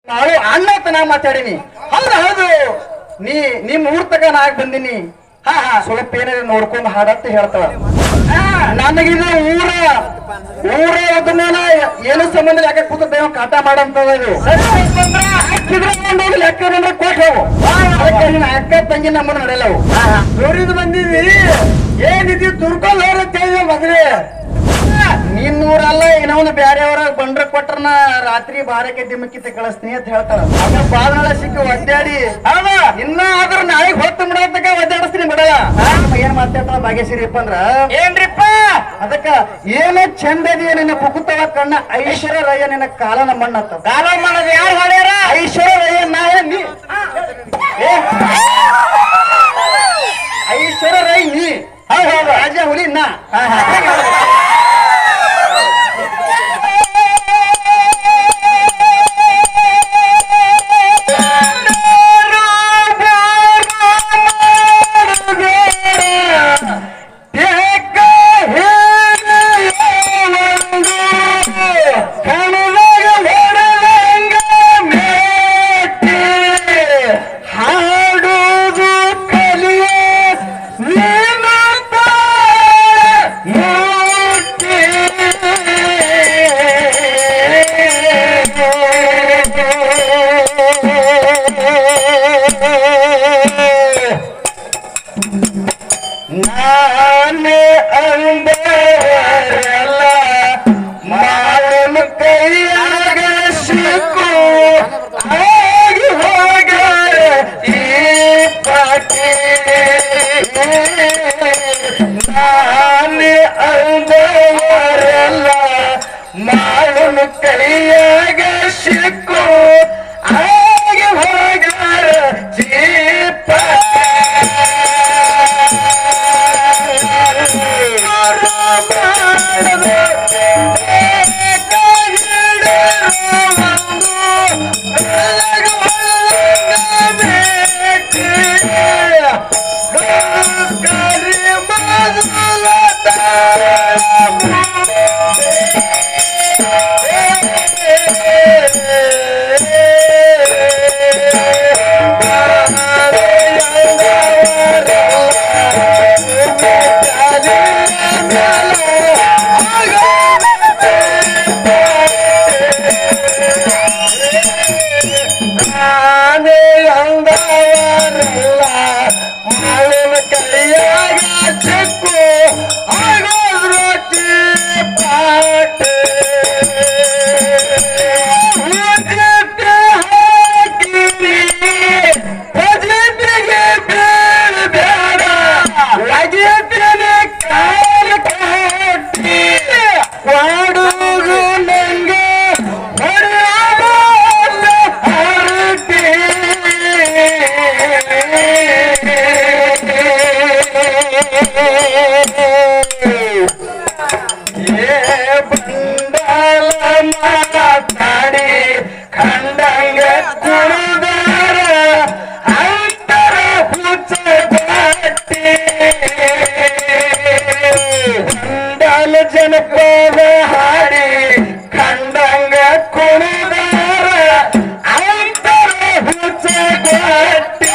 ನಾವು ಅಣ್ಣ ಅಂತ ನಾ ಮಾತಾಡೀನಿ ಹೌದು ಹೌದು ನೀ ನಿಮ್ ಊರ್ ತಕ ನಾ ಆಗ್ ಬಂದಿನಿ ಹಾ ಹಾ ಸ್ವಲ್ಪ ಏನಾರ ನೋಡ್ಕೊಂಡು ಹಾಡತ್ತ ಹೇಳ್ತಾವ ನನಗಿದು ಊರ ಊರ ಅದನ್ನ ಏನು ಸಂಬಂಧ ಯಾಕೆ ಕೂತ ದೇವ ಕಾಟ ಮಾಡಂತದ ಇದು ಹಾಕಿದ್ರೆ ಕೊಂಡೋಗಿ ಲೆಕ್ಕ ಬಂದ್ರೆ ಕೊಟ್ಟು ಹೋಗು ಅದಕ್ಕೆ ನಿನ್ನ ಅಕ್ಕ ತಂಗಿ ನಮ್ಮನ್ನ ನಡೆಯಲ್ಲವು ದುರಿದು ಬಂದಿವಿ ಏನಿದ್ವಿ ದುರ್ಕೊಂಡು ಹೋಗುತ್ತೆ ಮದ್ವೆ ನಿನ್ನೂರಲ್ಲ ಇನ್ನೊಂದು ಬ್ಯಾರೆಯವರ ಬಂಡ್ರ ಕೊಟ್ರನ ರಾತ್ರಿ ಬಾರಕ್ಕೆ ದಿಮ್ಮಕ್ಕಿತ್ತ ಕಳಿಸ್ತೀನಿ ಅಂತ ಹೇಳ್ತಾರ ಅದ ಬಾದನಾಳ ಸಿಕ್ಕಿ ಒದ್ದಾಡಿ ಹೌದ ಇನ್ನ ಆದ್ರೂ ನಾಳೆಗ್ ಹೊತ್ತು ಬಿಡತಕ್ಕ ಒದ್ದಾಡಿಸ್ತೀನಿ ಬಿಡಲ್ಲ ಏನ್ ಮಾತಾಡ್ತಾಳ ಭಾಗ್ಯಶ್ರೀಪ್ಪ ಅಂದ್ರ ಏನ್ರಿಪ್ಪ ಅದಕ್ಕ ಏನ ಚಂದದಿ ನಿನ್ನ ಪುಕುತವ ಕಣ್ಣ ಐಶ್ವರ್ಯ ರಯ್ಯ ನಿನ್ನ ಕಾಲ ನಮ್ಮಣ್ಣ ಕಾಲ ಮಾಡೋದು ಯಾರು ಹಾಡ್ಯಾರ ಐಶ್ವರ್ಯ ರಯ್ಯ ನಾ ಏನ್ ನೀ ಏ, ಐಶ್ವರ್ಯ ರೈ ನೀ ಹೌದು ಹೌದು ರಾಜ ಹುಲಿ ನಾ ಹಾ, ಹಾ. ಹಾಡುವುದು ಕಲಿಯೇ ನಾನೇ ಅಂದರಲ್ಲ ಮಾವನ ಕೈಯಾಗ ಸಿಕ್ಕು ಆಗಿ ಹೋಗ ಈ ಪಾಟಿ ನಾನೇ ಅಂದವರಲ್ಲ ಮಾವನ ಕೈಯಾಗ ಸಿಕ್ಕು ಆಗಿ ಹೋಗ ಜೀಪ ನಾನೇ ಅಂದವರಲ್ಲ ಮಾವಿನ ಕೈಯಾಗ ಚಿಕ್ಕು ಆಗೋದ್ರು ಪಾಟ ಹಾಕಿರಿ ಭಜನೆಗೆ ಬೇಡ ಲಗಿತನೆ ಕಾಲ ಕಟ್ಟಿ ಮಾಡುವುದು ನಂಗೆ ಹೊಡೆಯಾದ ಹರಟಿ ಏ ಬಂಡಲ ಮಾತಾಡಿ ಖಂಡಂಗ ಕುಣಿದಾರ ಅಂತರ ಹುಚ್ಚ ಬಾಟಿ ಬಂಡಲ ಜನಪದ ಹಾಡಿ ಖಂಡಂಗ ಕುಣಿದಾರ ಅಂತರ ಹುಚ್ಚ ಬಾಟಿ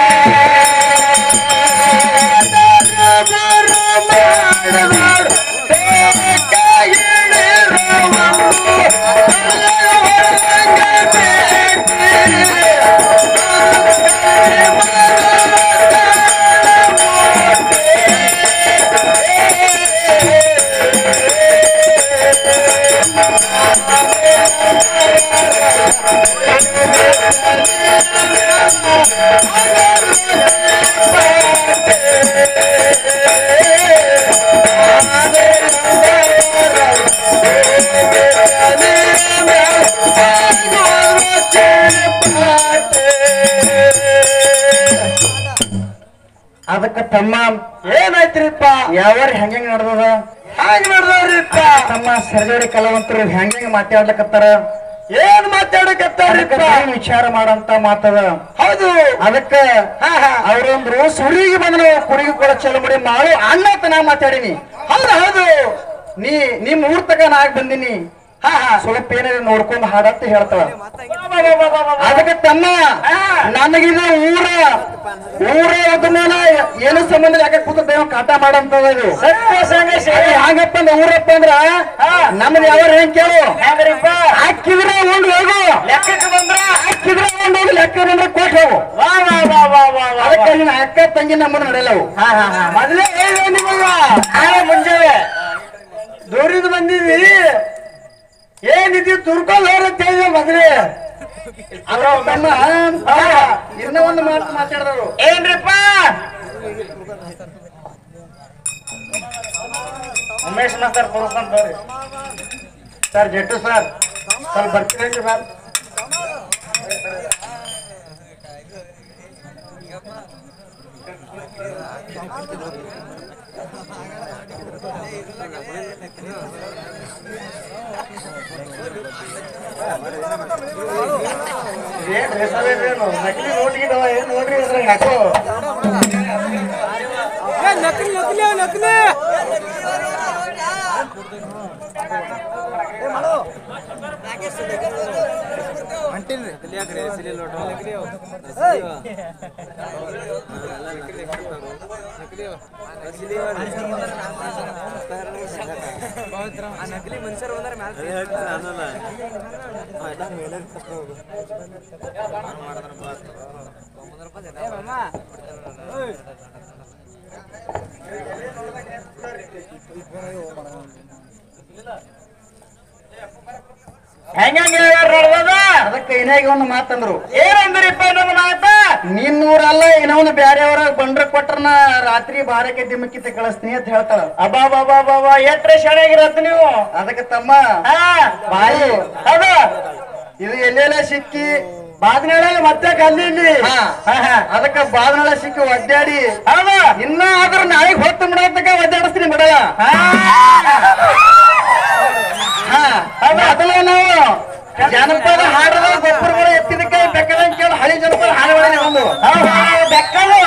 ಅದಕ್ಕ ತಮ್ಮ ಏನಾಯ್ತ್ರಿಪ್ಪ ಯಾವ್ಯಾರ ಹೆಂಗ್ ನಡ್ದದ ಹೆಂಗ್ ನಡ್ದವ್ರಿಪ್ಪ ತಮ್ಮ ಸರ್ಜರಿ ಕಲಾವಂತರು ಹೆಂಗ್ ಮಾತಾಡ್ಲಕತ್ತಾರ ಏನ್ ಮಾತಾಡಕತ್ತಾರಿಪ್ಪ ವಿಚಾರ ಮಾಡಂತ ಮಾತದ ಹೌದು ಅದಕ್ಕ ಅವ್ರೊಂದ್ರು ಸುರಿಗೆ ಬಂದ್ರು ಕುರಿಗೆ ಕೂಡ ಚಲೋ ಮಾಡಿ ಮಾಡು ಅಣ್ಣ ಅಂತ ನಾ ಮಾತಾಡೀನಿ ಹೌದು ಹೌದು ನೀ ನಿಮ್ ಊರ್ ತಕ ನಾ ಬಂದಿನಿ ಹಾ ಹಾ ಸ್ವಲ್ಪ ಏನಾರ ನೋಡ್ಕೊಂಡು ಹಾಡತ್ತ ಹೇಳ್ತಾಳ ಅದಕ್ಕೆ ತಮ್ಮ ನನಗಿದ ಊರ ಊರ ಅದನ್ನ ಏನು ಸಂಬಂಧ ಯಾಕೆ ಕೂತ ದೇವ ಕಾಟ ಮಾಡಂತದ ಇದು ಅದು ಹ್ಯಾಂಗಪ್ಪ ಅಂದ್ರೆ ಊರಪ್ಪ ಅಂದ್ರ ನಮ್ದು ಯಾವ ಹೆಂಗ್ ಕೇಳು ಹಾಕಿದ್ರೆ ಉಂಡು ಹೋಗು ಲೆಕ್ಕಕ್ಕೆ ಬಂದ್ರ ಹಾಕಿದ್ರೆ ಉಂಡು ಹೋಗು ಲೆಕ್ಕ ಬಂದ್ರೆ ಕೊಟ್ಟು ಹೋಗು ವಾ ವಾ ವಾ ವಾ ವಾ ವಾ ಅದಕ್ಕೆ ನಿನ್ನ ಅಕ್ಕ ತಂಗಿ ನಮ್ಮನ್ನ ನಡೆಯಲ್ಲವು ಹಾ ಹಾ ಹಾ ಮೊದಲೇ ಹೇಳಿದೆ ನಿಮಗ ನಾಳೆ ಮುಂಜಾನೆ ದೂರಿದ್ ಬಂದಿದ್ವಿ ಏನಿದ್ವಿ ತುರ್ಕೊಂಡು ಹೋರತ್ ಹೇಳಿದೆ ಮೊದಲೇ ಅದ್ರ ತಮ್ಮ ಇನ್ನೂ ಒಂದು ಮಾತು ಮಾತಾಡಿದ್ರು ಏನ್ರಿಪ್ಪ ಉಮೇಶ್ ಮಾಸ್ತರ್ ಕೊಡ್ಕೊಂಡ್ ಬರ್ರಿ ಸರ್ ಜೆಟ್ಟು ಸರ್ ಸ್ವಲ್ಪ ಬರ್ತೀರೇನ್ರಿ ಸರ್ ಏನ್ ಹೆಸರೇನು ನಕಲಿ ನೋಟಿಗಿದವ ಏನ್ ನೋಡ್ರಿ ಇದ್ರಾಗ ಹಾಕೋ ನಕಲಿ ನಕಲಿ ನಕಲಿ ನಕಲಿ ಮನುಷ್ಯರು ಹೋದ್ರೆ ಹೆಂಗ ನೋಡ್ಬೋದ ಅದಕ್ಕೆ ಏನಾಗಿ ಒಂದು ಮಾತಂದ್ರು ಏನಂದ್ರಿಪ್ಪ ನಮ್ಮ ಮಾತ ನಿನ್ನೂರಲ್ಲ ಏನೋ ಒಂದು ಬ್ಯಾರೆಯವರ ಬಂಡ್ರ ಕೊಟ್ರನ ರಾತ್ರಿ ಬಾರಕ್ಕೆ ದಿಮ್ಮಕ್ಕಿತ್ತ ಕಳಿಸ್ತೀನಿ ಅಂತ ಹೇಳ್ತಾಳ ಅಬ್ಬಾ ಬಾಬಾ ಬಾಬಾ ಎಟ್ರೆ ಶಾಣೆಗಿರತ್ತ ನೀವು ಅದಕ್ಕೆ ತಮ್ಮ ಹಾ ಬಾಯಿ ಹೌದು ಇದು ಎಲ್ಲೆಲ್ಲ ಸಿಕ್ಕಿ ಬಾದ್ನಾಳಲ್ಲಿ ಮತ್ತೆ ಕಲ್ಲಿಲ್ಲಿ ಹಾ, ಹಾ, ಹಾ. ಅದಕ್ಕ ಬಾದನಳ ಸಿಕ್ಕಿ ಒದ್ದಾಡಿ ಹೌದು ಇನ್ನ ಆದ್ರೂ ನಾಳೆಗೆ ಹೊತ್ತು ಬಿಡತಕ್ಕ ಒದ್ದಾಡಿಸ್ತೀನಿ ಬಿಡಲ್ಲ ಹಾ ಹಾ ಮೊದಲ ನಾವು ಜನಪದ ಹಾಡದ ಗೊಬ್ಬರಗಳು ಎತ್ತಿದಕ್ಕೆ ಬೆಕ್ಕದಂಗೆ ಕೇಳಿ ಹಳಿ ಜನಪದ ಹಾಡುಗಳೇ ಒಂದು ಹೌದು, ಹೌದು, ಬೆಕ್ಕಲು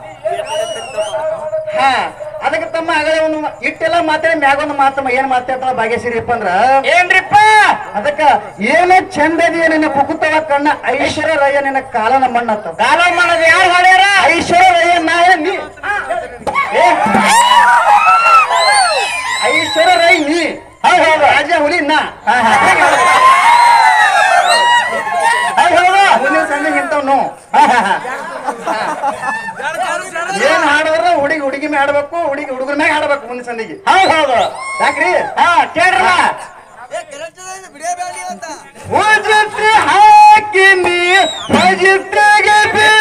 ಹಾ ಅದಕ್ಕೆ ತಮ್ಮ ಆಗಲೇ ಒಂದು ಮಾ- ಇಟ್ಟೆಲ್ಲ ಮಾತಾಡಿ ಮ್ಯಾಗ ಒಂದು ಮಾತಮ್ಮ ಏನ್ ಮಾತಾಡ್ತಾಳ ಭಾಗ್ಯಶ್ರೀಪ್ಪ ಅಂದ್ರ ಏನ್ರಿಪ್ಪ ಅದಕ್ಕ ಏನ ಚಂದದಿ ನಿನ್ನ ಪುಕುತವ ಕಣ್ಣ ಐಶ್ವರ್ಯ ರಯ್ಯ ನಿನ್ನ ಕಾಲ ನಮ್ಮಣ್ಣತ್ತ ಕಾಲ ಮಾಡೋದು ಯಾರು ಹಾಡ್ಯಾರ ಐಶ್ವರ್ಯ ರಯ್ಯ ನಾ ಏನ್ ನೀ ಏ? ಐಶ್ವರ್ಯ ರೈ ನೀ ಹೌದು ಹೌದು ರಾಜ ಹುಲಿ ನಾ ಹೌದು ಹೌದು ಮುಂದಿನ ಸಂಜೆ ಇಂಥವ್ ನೋ ಏನ್ ಹಾಡಿದ್ರ ಹುಡುಗಿ ಹುಡುಗಿ ಮ್ಯಾಗ ಹಾಡ್ಬೇಕು ಹುಡುಗಿ ಹುಡುಗರ ಮ್ಯಾಗ ಹಾಡ್ಬೇಕು ಮುಂದಿನ ಸಂದಿಗೆ ಹೌದು ಹೌದು ಯಾಕ್ರಿ ಹಾ ಕೇಳ್ರಲ್ಲ ಉಜ್ಜತ್ತಿ ಹಾಕಿನಿ ಭಜಿತ್ರಿಗೆ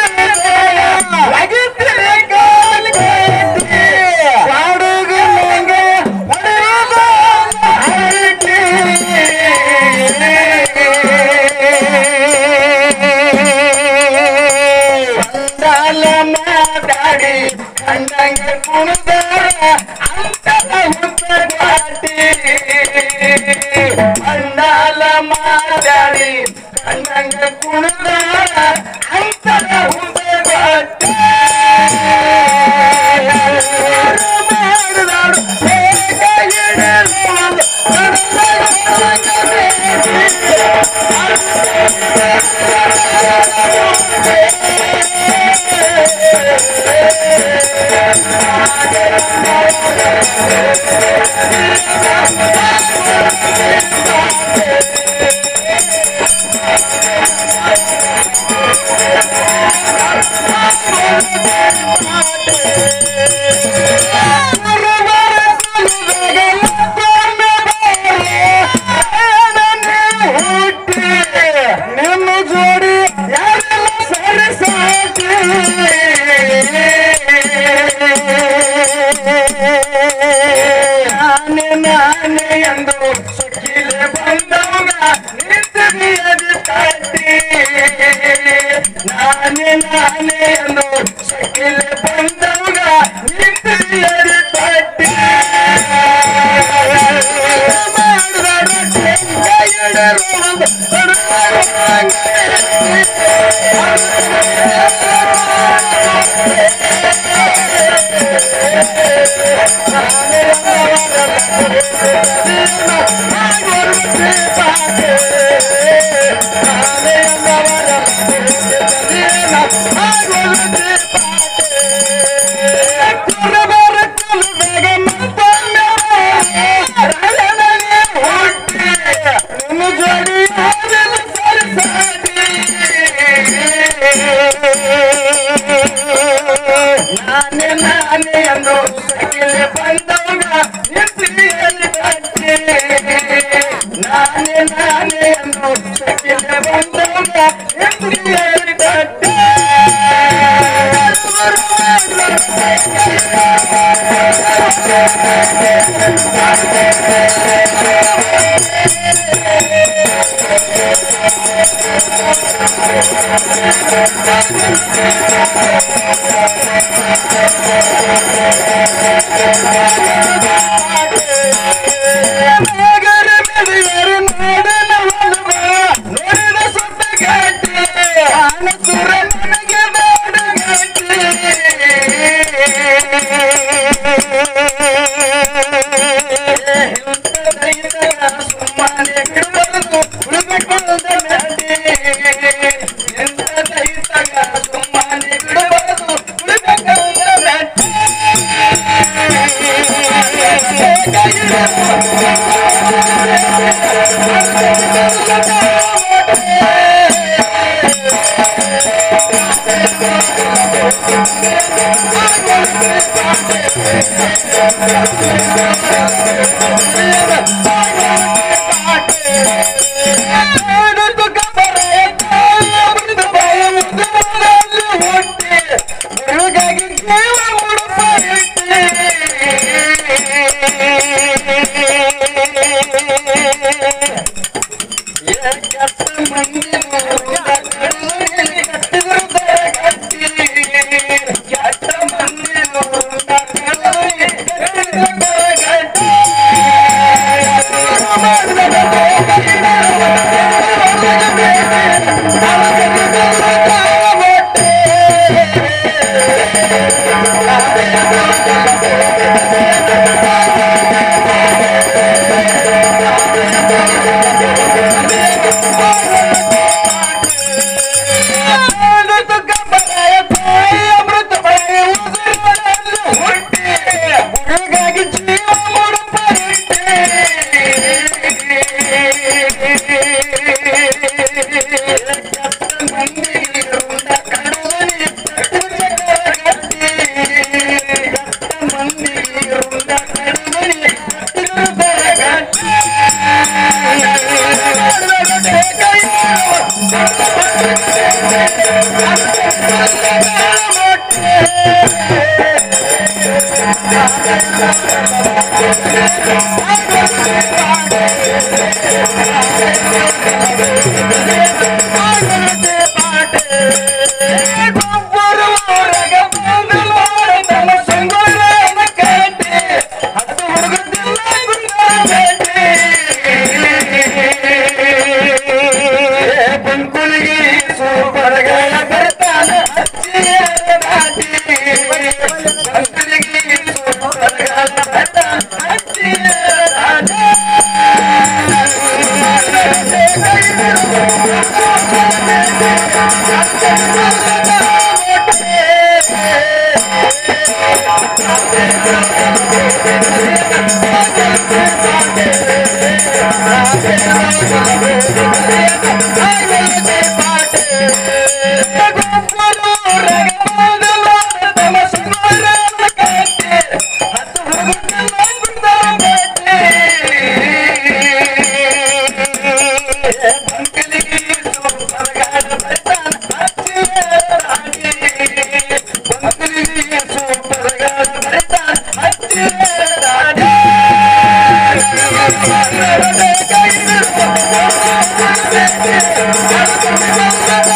ಭಜಿತ್ರೆ ಕಾಲ್ಗೈತಿ ಹಾಡುಗ ನಂಗೆ ಹೊಡೆಯುವ ಹರಕೆ. ಅಂದಾಲ ಮಾತಾಡಿ ಕಂಡಂಗ ಕುಣಿದಾರ ಅಂತರ ಹುತ್ತಗಾಟಿ ಅಂದಾಲ ಮಾತಾಡಿ ಕಂಡಂಗ ಕುಣಿದಾರ ಅಂತರ ಹುತ್ತಗಾಟಿ ಮಾಡಿದಾಡು ಬೇಗ ಎಡೆದು ನಿಮ್ಮ ಜೋಡಿ ಯಾರೆಲ್ಲ ಸರಿ ಸಾಟಿ ನಾನೇ ನಾನೇ ಎಂದು ಸುಖಿಲೆ ಬಂದವಗ ನಿಂತು ನಿಯದಿ ತಟ್ಟಿ ನಾನೇ ನಾನೇ ಎಂದು ಸುಖಿಲೆ ಬಂದವಗ ನಿಂತು ನಿಯದಿ ತಟ್ಟಿ ಮಾಡಿದ ನಾನೇ ನಾನೇ ಎಂದು ಸಕಿಲೆ ಬಂದವಾಗ ನಿಂತಿಯಲ್ಲಿ ಕಟ್ಟಿ ನಾನೇ ನಾನೇ ಎಂದು ಸಕಿಲೆ ಬಂದವಾಗ ನಿಂತಿಯಲ್ಲಿ ಕಟ್ಟಿ ನೋಡಿದ ಸುತ್ತ ಗಟ್ಟಿ ಆನಸುರ ನನಗೆ ಬೇಡ ಸುಮ್ಮನೆ ಬಿಡಬಾರದು ಉಳಿದುಕೊಂಡ ನಡಿ ಎಂತ ದೈತಗ ಸುಮ್ಮನೆ ಬಿಡಬಾರದು ಉಳಿದುಕೊಂಡ ನಡಿ ಬಂಕುಲಿಗೆ ಸೂಪರ್ಗಳ ಬರ್ತಾನ ಬಂಕುಲಿಗೆ ಸೂಪರ್ಗಳ ಬರ್ತಾನ Thank you.